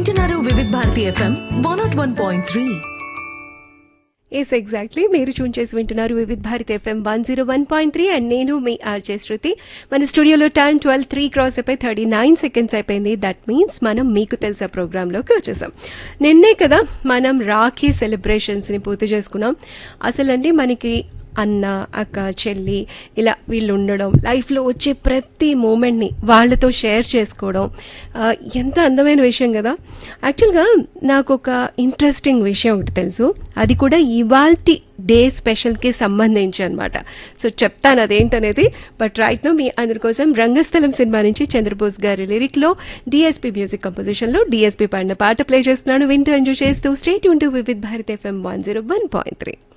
వింటున్నారు Vividh Bharati FM one nought one point three yes exactly మీరు tune చేసి వింటున్నారు Vividh Bharat FM one zero one point three and నేను మీ ఆర్జే శృతి మన స్టూడియోలో టైం ట్వెల్వ్ త్రీ క్రాస్ అయిపోయి థర్టీ నైన్ సెకండ్స్ అయిపోయింది దట్ మీన్స్ మనం మీకు తెలుసా ప్రోగ్రాంలోకి వచ్చేసాం నిన్నే కదా మనం రాఖీ సెలబ్రేషన్స్ని పూర్తి చేసుకున్నాం అసలండి మనకి అన్న అక్క చెల్లి ఇలా వీళ్ళు ఉండడం లైఫ్లో వచ్చే ప్రతి మూమెంట్ని వాళ్ళతో షేర్ చేసుకోవడం ఆ, ఎంత అందమైన విషయం కదా యాక్చువల్గా నాకు ఒక ఇంట్రెస్టింగ్ విషయం ఒకటి తెలుసు అది కూడా ఇవాల్టి డే స్పెషల్కి సంబంధించి అనమాట సో చెప్తాను అదేంటనేది బట్ రైట్ నో మీ అందరి కోసం రంగస్థలం సినిమా నుంచి చంద్రబోస్ గారి లిరిక్లో డిఎస్పీ మ్యూజిక్ కంపోజిషన్లో డిఎస్పీ పాడిన పాట ప్లే చేస్తున్నాను వింటూ ఎంజాయ్ చేస్తూ స్టేట్ ఉంటూ Vividh Bharat FM one zero one point three